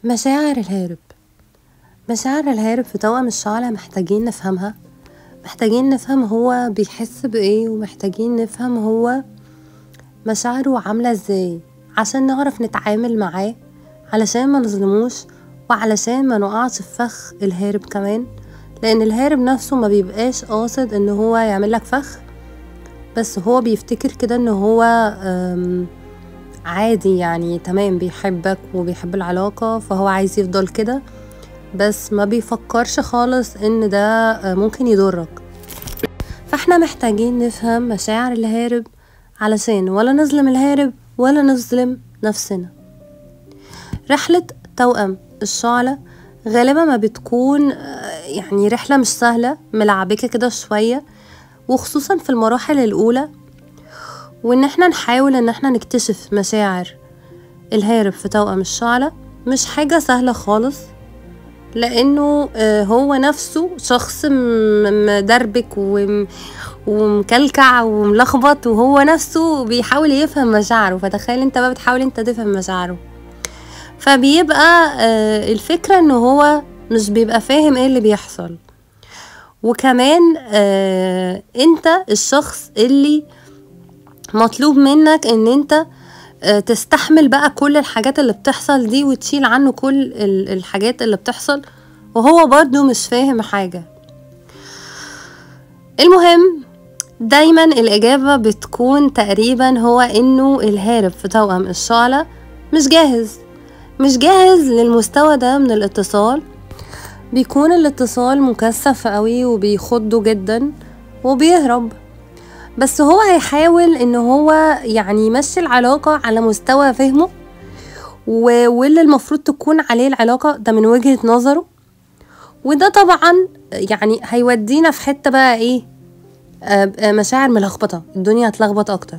مشاعر الهارب مشاعر الهارب في توأم الشعلة محتاجين نفهمها محتاجين نفهم هو بيحس بإيه ومحتاجين نفهم هو مشاعره عاملة ازاي عشان نعرف نتعامل معاه علشان ما نظلموش وعلشان ما نقعش في فخ الهارب كمان لان الهارب نفسه ما بيبقاش قاصد ان هو يعمل لك فخ بس هو بيفتكر كده ان هو أم، عادي يعني تمام بيحبك وبيحب العلاقة فهو عايز يفضل كده بس ما بيفكرش خالص ان ده آه، ممكن يضرك فاحنا محتاجين نفهم مشاعر الهارب علشان ولا نظلم الهارب ولا نظلم نفسنا رحلة توأم الشعلة غالبا ما بتكون آه، يعني رحلة مش سهلة ملعبكة كده شوية وخصوصا في المراحل الأولى وإن احنا نحاول إن احنا نكتشف مشاعر الهارب في توأم الشعلة مش حاجة سهلة خالص لأنه آه، هو نفسه شخص م- مدربك وم- ومكلكع وملخبط وهو نفسه بيحاول يفهم مشاعره فتخيل انت بقى بتحاول انت تفهم مشاعره فبيبقى آه، الفكرة ان هو مش بيبقى فاهم ايه اللي بيحصل وكمان آه، انت الشخص اللي مطلوب منك ان انت آه، تستحمل بقى كل الحاجات اللي بتحصل دي وتشيل عنه كل ال- الحاجات اللي بتحصل وهو برضو مش فاهم حاجة المهم دايما الإجابة بتكون تقريبا هو إنه الهارب في توأم الشعلة مش جاهز مش جاهز للمستوى ده من الاتصال بيكون الاتصال مكثف قوي وبيخضه جدا وبيهرب بس هو هيحاول ان هو يعني يمشي العلاقة على مستوى فهمه و- واللي المفروض تكون عليه العلاقة ده من وجهة نظره وده طبعا يعني هيودينا في حتة بقى ايه آه، آه، مشاعر ملخبطة الدنيا هتلخبط اكتر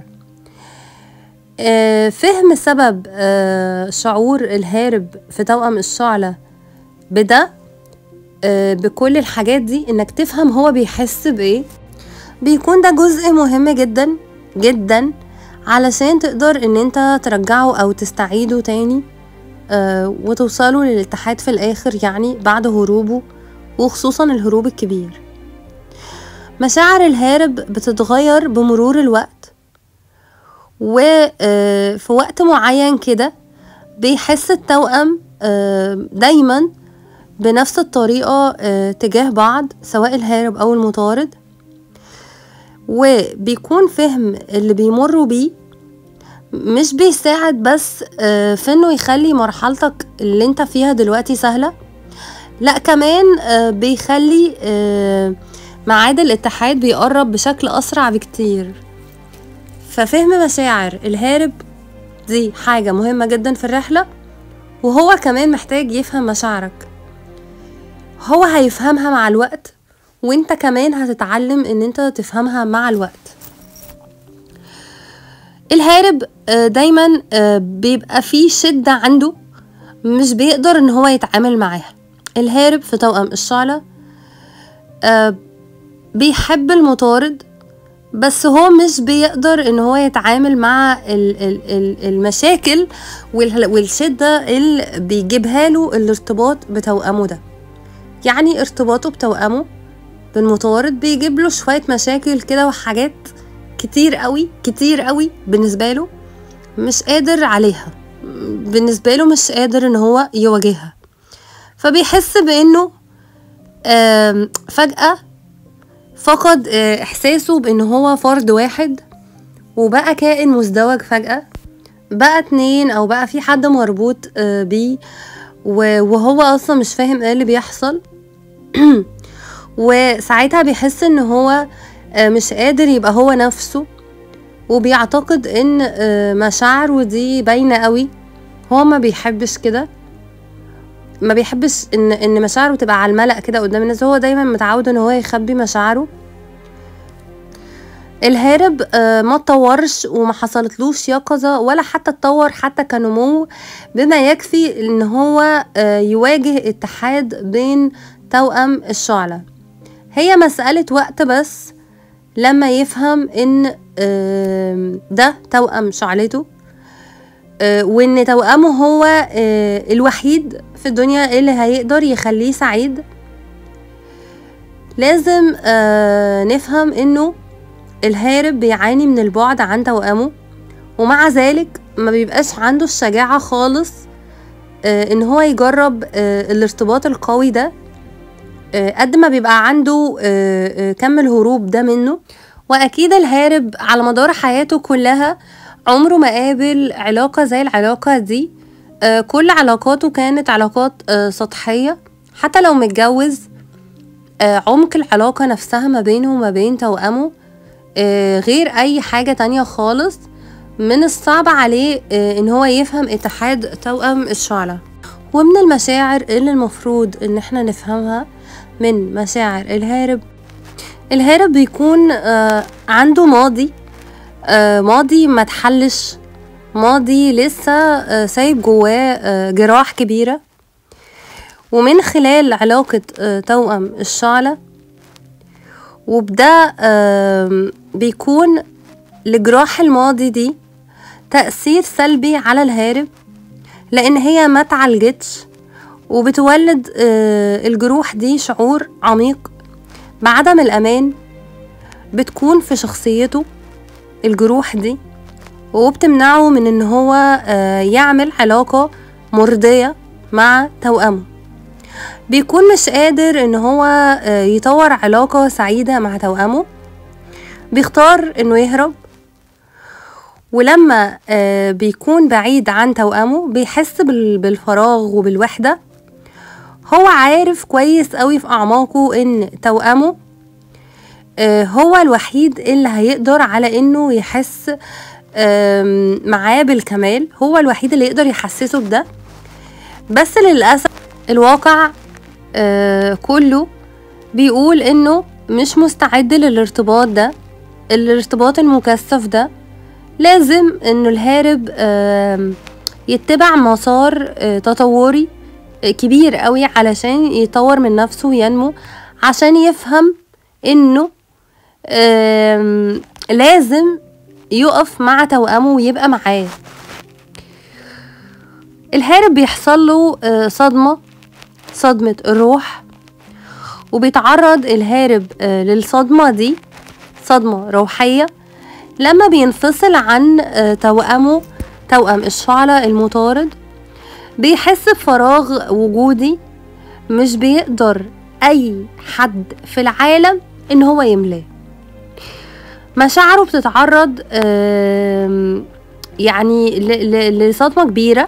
آه، فهم سبب آه، شعور الهارب في توأم الشعلة بده آه، بكل الحاجات دي انك تفهم هو بيحس بايه بيكون ده جزء مهم جدا جدا علشان تقدر ان انت ترجعه او تستعيده تاني آه، وتوصلوا للاتحاد في الاخر يعني بعد هروبه وخصوصا الهروب الكبير مشاعر الهارب بتتغير بمرور الوقت وفي وقت معين كده بيحس التوأم آه، دايما بنفس الطريقة آه، تجاه بعض سواء الهارب أو المطارد وبيكون فهم اللي بيمروا بيه مش بيساعد بس آه، في انه يخلي مرحلتك اللي انت فيها دلوقتي سهلة لا كمان آه، بيخلي آه، ميعاد الاتحاد بيقرب بشكل أسرع بكتير ففهم مشاعر الهارب دي حاجة مهمة جدا في الرحلة وهو كمان محتاج يفهم مشاعرك هو هيفهمها مع الوقت وانت كمان هتتعلم ان انت تفهمها مع الوقت الهارب آه، دايما آه، بيبقى فيه شدة عنده مش بيقدر ان هو يتعامل معاها الهارب في توأم الشعلة آه، بيحب المطارد بس هو مش بيقدر ان هو يتعامل مع ال- ال- ال- المشاكل وال- والشدة اللي بيجيبها له الارتباط بتوأمه ده يعني ارتباطه بتوأمه بالمطارد بيجيب له شوية مشاكل كده وحاجات كتير قوي كتير قوي بالنسبة له مش قادر عليها بالنسبة له مش قادر ان هو يواجهها فبيحس بانه آم، فجأة فقد آه، احساسه بان هو فرد واحد وبقى كائن مزدوج فجأة بقى اتنين او بقى في حد مربوط آه، بيه و- وهو اصلا مش فاهم ايه اللي بيحصل وساعتها بيحس ان هو آه، مش قادر يبقى هو نفسه وبيعتقد ان آه، مشاعره دي باينة قوي هو ما بيحبش كده ما بيحبش ان ان مشاعره تبقى على الملأ كده قدام الناس هو دايما متعود ان هو يخبي مشاعره الهارب آه، ما اتطورش وما حصلتلوش يقظة ولا حتى اتطور حتى كنمو بما يكفي ان هو آه، يواجه اتحاد بين توأم الشعلة هي مسألة وقت بس لما يفهم ان آم، ده توأم شعلته آه، وان توأمه هو آه، الوحيد في الدنيا اللي هيقدر يخليه سعيد لازم آه، نفهم انه الهارب بيعاني من البعد عن توأمه ومع ذلك ما بيبقاش عنده الشجاعة خالص ان هو يجرب الارتباط القوي ده قد ما بيبقى عنده كم الهروب ده منه واكيد الهارب على مدار حياته كلها عمره ما قابل علاقة زي العلاقة دي آه كل علاقاته كانت علاقات آه سطحية حتى لو متجوز آه عمق العلاقة نفسها ما بينه وما بين توأمه آه غير أي حاجة تانية خالص من الصعب عليه آه إن هو يفهم اتحاد توأم الشعلة ومن المشاعر اللي المفروض إن احنا نفهمها من مشاعر الهارب الهارب بيكون آه عنده ماضي آه ماضي ما تحلش ماضي لسه آه سايب جواه آه جراح كبيرة ومن خلال علاقة آه توأم الشعلة وبده آه بيكون لجراح الماضي دي تأثير سلبي على الهارب لأن هي ما تعالجتش وبتولد آه الجروح دي شعور عميق بعدم الأمان بتكون في شخصيته الجروح دي وبتمنعه من ان هو يعمل علاقة مرضية مع توأمه بيكون مش قادر ان هو يطور علاقة سعيدة مع توأمه بيختار انه يهرب ولما بيكون بعيد عن توأمه بيحس بالفراغ وبالوحدة هو عارف كويس قوي في أعماقه إن توأمه هو الوحيد اللي هيقدر على إنه يحس معاه بالكمال هو الوحيد اللي يقدر يحسسه بده بس للأسف الواقع كله بيقول إنه مش مستعد للارتباط ده الارتباط المكثف ده لازم إنه الهارب يتبع مسار تطوري كبير قوي علشان يطور من نفسه وينمو عشان يفهم انه لازم يقف مع توأمه ويبقى معاه الهارب بيحصل له صدمة صدمة الروح وبيتعرض الهارب للصدمة دي صدمة روحية لما بينفصل عن توأمه توأم الشعلة المطارد بيحس بفراغ وجودي مش بيقدر اي حد في العالم ان هو يملاه مشاعره بتتعرض يعني لصدمة كبيرة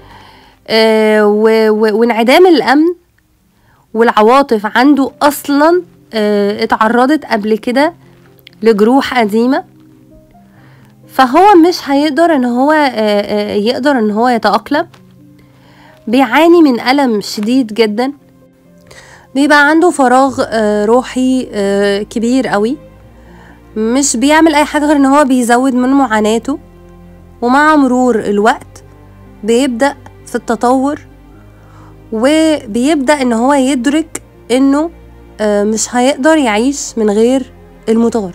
وانعدام الامن والعواطف عنده اصلا اتعرضت قبل كده لجروح قديمة فهو مش هيقدر ان هو يقدر ان هو يتأقلم بيعاني من ألم شديد جدا بيبقى عنده فراغ روحي كبير قوي مش بيعمل اي حاجة غير ان هو بيزود من معاناته ومع مرور الوقت بيبدأ في التطور وبيبدأ ان هو يدرك انه مش هيقدر يعيش من غير المطارد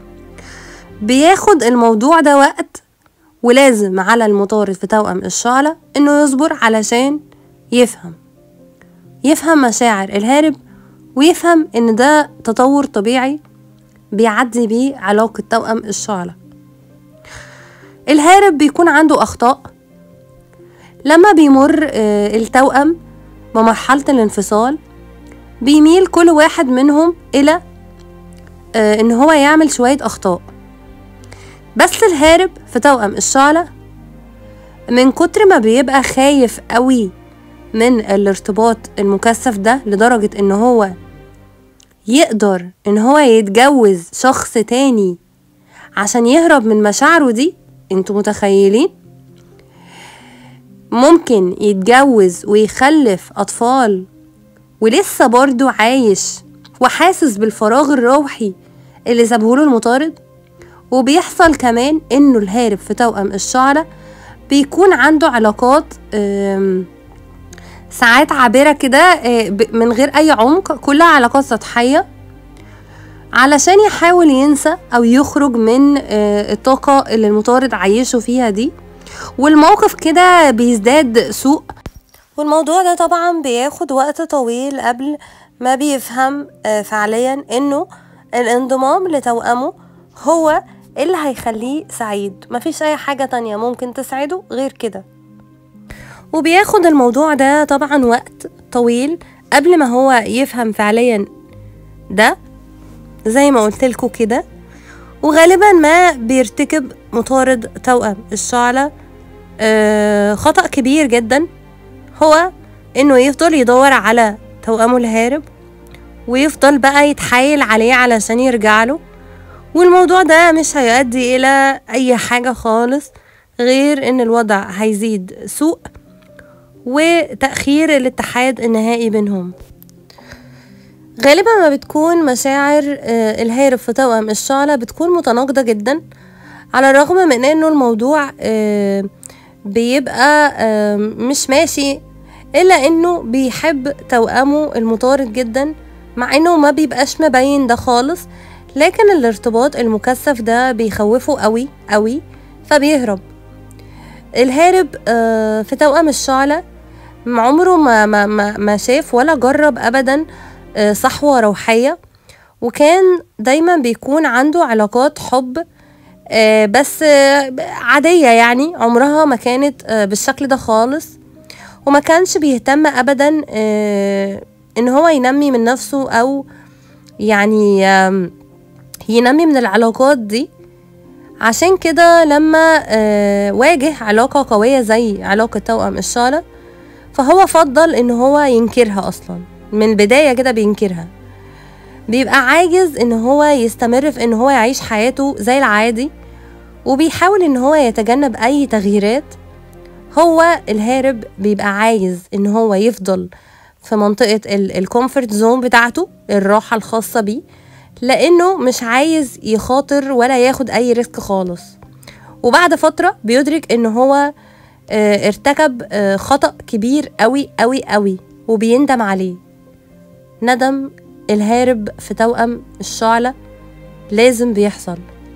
بياخد الموضوع ده وقت ولازم على المطارد في توأم الشعلة انه يصبر علشان يفهم يفهم مشاعر الهارب ويفهم ان ده تطور طبيعي بيعدي بيه علاقة توأم الشعلة الهارب بيكون عنده أخطاء لما بيمر التوأم بمرحلة الانفصال بيميل كل واحد منهم إلى إن هو يعمل شوية أخطاء بس الهارب في توأم الشعلة من كتر ما بيبقى خايف قوي من الارتباط المكثف ده لدرجة ان هو يقدر ان هو يتجوز شخص تاني عشان يهرب من مشاعره دي انتوا متخيلين ممكن يتجوز ويخلف اطفال ولسه برضو عايش وحاسس بالفراغ الروحي اللي سابهوله المطارد وبيحصل كمان انه الهارب في توأم الشعلة بيكون عنده علاقات ساعات عابرة كده من غير أي عمق كلها علاقات سطحية علشان يحاول ينسى أو يخرج من الطاقة اللي المطارد عايشه فيها دي والموقف كده بيزداد سوء والموضوع ده طبعا بياخد وقت طويل قبل ما بيفهم آه، فعليا انه الانضمام لتوأمه هو اللي هيخليه سعيد مفيش اي حاجة تانية ممكن تسعده غير كده وبياخد الموضوع ده طبعا وقت طويل قبل ما هو يفهم فعليا ده زي ما قلتلكوا كده وغالبا ما بيرتكب مطارد توأم الشعلة آه خطأ كبير جدا هو انه يفضل يدور على توأمه الهارب ويفضل بقى يتحايل عليه علشان يرجع له والموضوع ده مش هيؤدي الى اي حاجة خالص غير ان الوضع هيزيد سوء وتأخير الاتحاد النهائي بينهم غالبا ما بتكون مشاعر آه، الهارب في توأم الشعلة بتكون متناقضة جدا على الرغم من انه الموضوع آه، بيبقى آه، مش ماشي الا انه بيحب توأمه المطارد جدا مع انه ما بيبقاش مبين ده خالص لكن الارتباط المكثف ده بيخوفه قوي قوي فبيهرب الهارب آه، في توأم الشعلة عمره ما, ما, ما, ما شاف ولا جرب أبدا آه، صحوة روحية وكان دايما بيكون عنده علاقات حب آه، بس آه، عادية يعني عمرها ما كانت آه، بالشكل ده خالص وما كانش بيهتم أبدا آه، إن هو ينمي من نفسه أو يعني آم، ينمي من العلاقات دي عشان كده لما آه، واجه علاقة قوية زي علاقة توأم الشعلة فهو فضل ان هو ينكرها اصلا من البداية كده بينكرها بيبقى عاجز ان هو يستمر في ان هو يعيش حياته زي العادي وبيحاول ان هو يتجنب اي تغييرات هو الهارب بيبقى عايز ان هو يفضل في منطقة الكومفورت زون بتاعته الراحة الخاصة بيه لانه مش عايز يخاطر ولا ياخد اي ريسك خالص وبعد فترة بيدرك ان هو آه، ارتكب آه، خطأ كبير قوي قوي قوي وبيندم عليه ندم الهارب في توأم الشعلة لازم بيحصل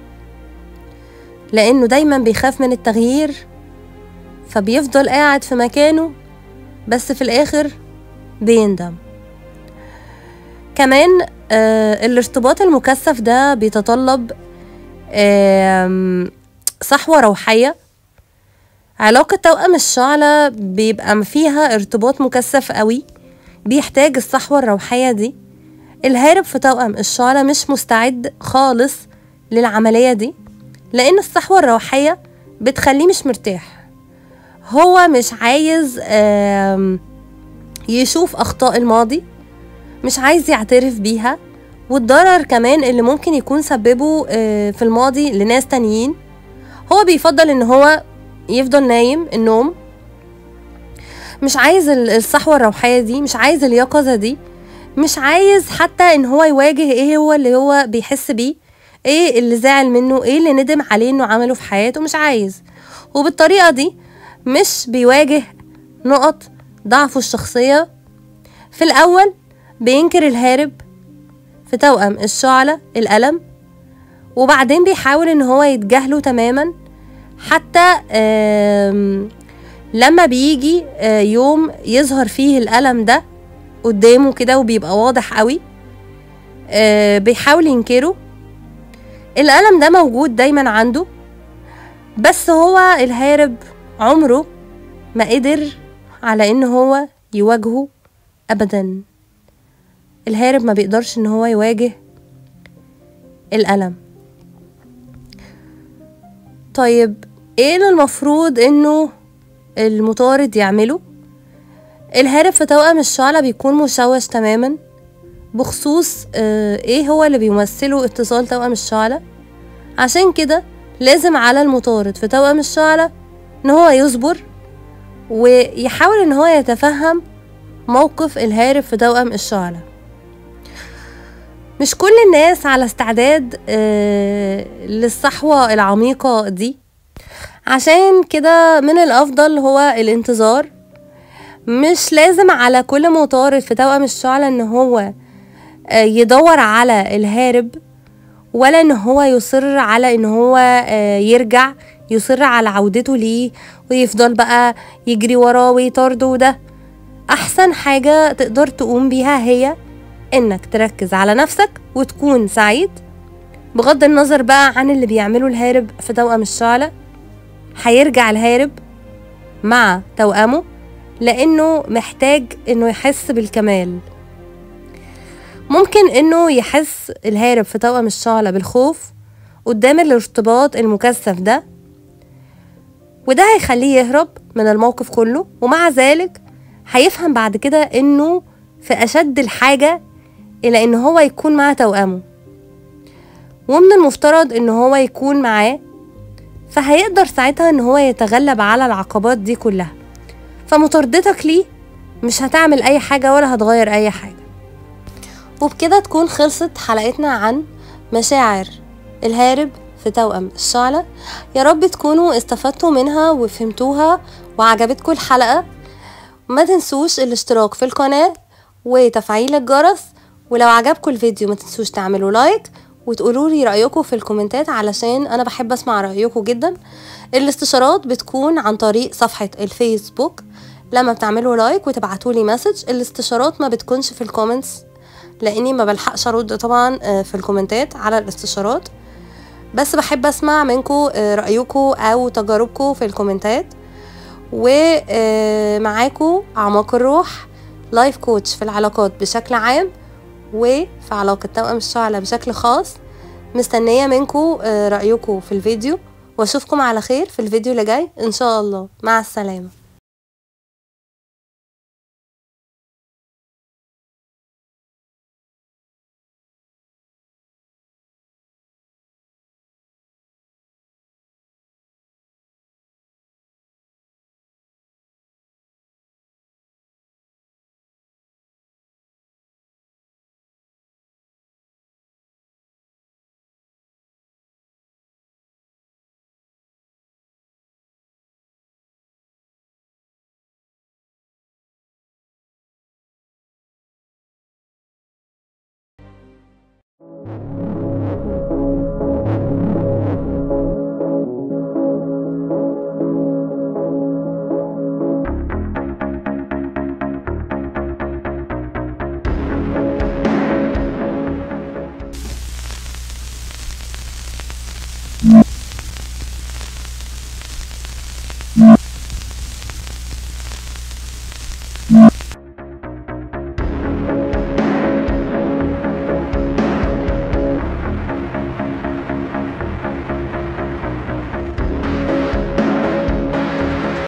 لأنه دايما بيخاف من التغيير فبيفضل قاعد في مكانه بس في الآخر بيندم كمان آه الارتباط المكثف ده بيتطلب آم، صحوة روحية علاقة توأم الشعلة بيبقى فيها ارتباط مكثف قوي بيحتاج الصحوة الروحية دي الهارب في توأم الشعلة مش مستعد خالص للعملية دي لأن الصحوة الروحية بتخليه مش مرتاح هو مش عايز آم، يشوف أخطاء الماضي مش عايز يعترف بيها والضرر كمان اللي ممكن يكون سببه آه، في الماضي لناس تانيين هو بيفضل ان هو يفضل نايم النوم مش عايز ال- الصحوة الروحية دي مش عايز اليقظة دي مش عايز حتى ان هو يواجه ايه هو اللي هو بيحس بيه ايه اللي زعل منه ايه اللي ندم عليه انه عمله في حياته مش عايز وبالطريقة دي مش بيواجه نقط ضعفه الشخصية في الأول بينكر الهارب في توأم الشعلة الألم وبعدين بيحاول ان هو يتجاهله تماما حتى آم، لما بيجي آه، يوم يظهر فيه الألم ده قدامه كده وبيبقى واضح قوي آه، بيحاول ينكره الألم ده موجود دايما عنده بس هو الهارب عمره ما قدر على ان هو يواجهه ابدا الهارب ما بيقدرش ان هو يواجه الألم طيب ايه اللي المفروض انه المطارد يعمله الهارب في توأم الشعلة بيكون مشوش تماما بخصوص آه ايه هو اللي بيمثله اتصال توأم الشعلة عشان كده لازم على المطارد في توأم الشعلة ان هو يصبر ويحاول ان هو يتفهم موقف الهارب في توأم الشعلة مش كل الناس على استعداد آه، للصحوة العميقة دي عشان كده من الأفضل هو الانتظار مش لازم على كل مطارد في توأم الشعلة ان هو آه، يدور على الهارب ولا ان هو يصر على ان هو آه، يرجع يصر على عودته ليه ويفضل بقى يجري وراه ويطارده وده احسن حاجة تقدر تقوم بيها هي انك تركز على نفسك وتكون سعيد بغض النظر بقى عن اللي بيعمله الهارب في توأم الشعلة هيرجع الهارب مع توأمه لأنه محتاج إنه يحس بالكمال ممكن إنه يحس الهارب في توأم الشعلة بالخوف قدام الارتباط المكثف ده وده هيخليه يهرب من الموقف كله ومع ذلك هيفهم بعد كده إنه في أشد الحاجة إلى إن هو يكون مع توأمه ومن المفترض إن هو يكون معاه فهيقدر ساعتها إن هو يتغلب على العقبات دي كلها فمطاردتك ليه مش هتعمل أي حاجة ولا هتغير أي حاجة وبكده تكون خلصت حلقتنا عن مشاعر الهارب في توأم الشعلة يا رب تكونوا استفدتوا منها وفهمتوها وعجبتكم الحلقة ما تنسوش الاشتراك في القناة وتفعيل الجرس ولو عجبكم الفيديو ما تنسوش تعملوا لايك وتقولوا لي رأيكم في الكومنتات علشان أنا بحب أسمع رأيكم جدا الاستشارات بتكون عن طريق صفحة الفيسبوك لما بتعملوا لايك وتبعتوا لي مسج الاستشارات ما بتكونش في الكومنتس لاني ما بلحقش ارد طبعا في الكومنتات على الاستشارات بس بحب اسمع منكم رايكم او تجاربكم في الكومنتات ومعاكم اعماق الروح لايف كوتش في العلاقات بشكل عام وفي علاقة توأم الشعلة بشكل خاص مستنية منكم رأيكم في الفيديو واشوفكم على خير في الفيديو اللي جاي ان شاء الله مع السلامة